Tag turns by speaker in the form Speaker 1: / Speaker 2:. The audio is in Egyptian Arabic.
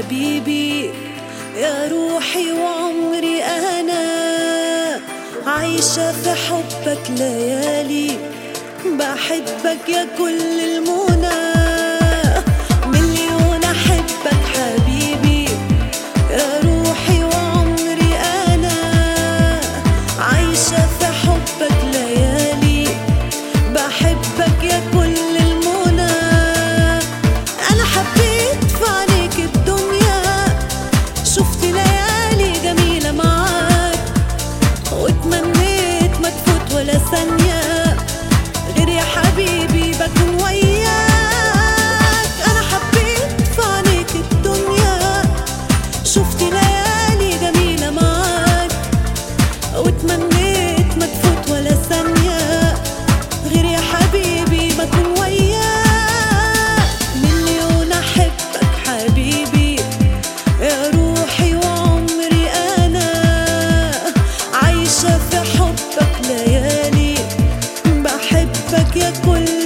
Speaker 1: حبيبي يا روحي وعمري أنا عايشة في حبك ليالي بحبك يا كل المنى مليون أحبك حبيبي يا روحي وعمري أنا عايشة في حبك ليالي بحبك يا كل المنى أنا حبيت في عينيك الدنيا شفت ليالي جميلة معاك واتمنيت ما تفوت ولا ثانية غير يا حبيبي بكون وياك أنا حبيت في عينيك الدنيا شفت ليالي جميلة معاك واتمنيت ما تفوت ولا ثانية غير يا حبيبي بكون وياك مليون أحبك حبيبي يا روحي وعمري أنا عايشة في حبك ليالي بحبك يا كل